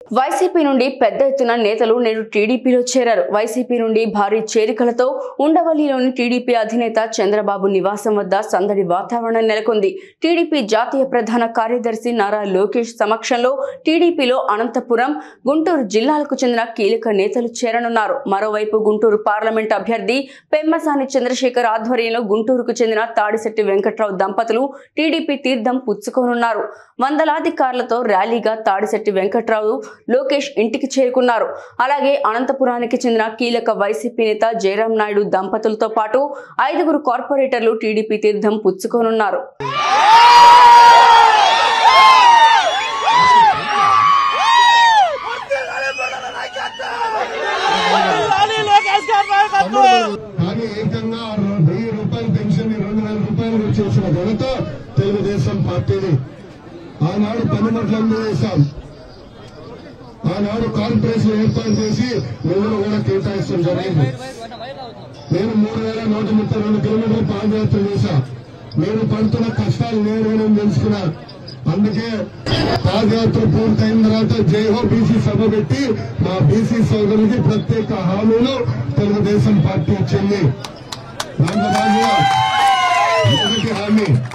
YCP నుండి పెద్ద ఎత్తున నేతలు నేడు టీడీపీలో చేరారు వైసీపీ నుండి భారీ చేరికలతో ఉండవల్లిలోని టీడీపీ అధినేత చంద్రబాబు నివాసం వద్ద సందడి వాతావరణం నెలకొంది టీడీపీ జాతీయ ప్రధాన కార్యదర్శి నారా లోకేష్ సమక్షంలో టీడీపీలో అనంతపురం గుంటూరు జిల్లాలకు చెందిన కీలక నేతలు చేరనున్నారు మరోవైపు గుంటూరు పార్లమెంట్ అభ్యర్థి పెమ్మసాని చంద్రశేఖర్ ఆధ్వర్యంలో గుంటూరుకు చెందిన తాడిశెట్టి వెంకట్రావు దంపతులు టీడీపీ తీర్థం పుచ్చుకోనున్నారు వందలాది కార్లతో ర్యాలీగా తాడిశెట్టి వెంకట్రావు లోకేష్ ఇంటికి చేరుకున్నారు అలాగే అనంతపురానికి చెందిన కీలక వైసీపీ నేత జయరాం నాయుడు దంపతులతో పాటు ఐదుగురు కార్పొరేటర్లు టీడీపీ తీర్థం పుచ్చుకోనున్నారు లాలి లోకేష్ గారి నాయకత్వం కానీ ఏకంగా వెయ్యి రూపాయల పెన్షన్ ని రెండు వేల రూపాయలు చేసిన ఘనత తెలుగుదేశం పార్టీని ఆనాడు పనిముట్లను వేశాం ఆనాడు కార్పొరేషన్ ఏర్పాటు చేసి నిధులు కూడా కేటాయించడం జరిగింది నేను మూడు వేల నూట ముప్పై రెండు కిలోమీటర్లు పాదయాత్ర చేశా నేను పడుతున్న కష్టాలు నేను నేను తెలుసుకున్నా అందుకే పాదయాత్ర పూర్తయిన తర్వాత జైహో బీసీ సభ పెట్టి మా బీసీ సోదరులకి ప్రత్యేక హామీలు తెలుగుదేశం పార్టీ ఇచ్చింది దాంట్లో భాగంగా మొదటి హామీ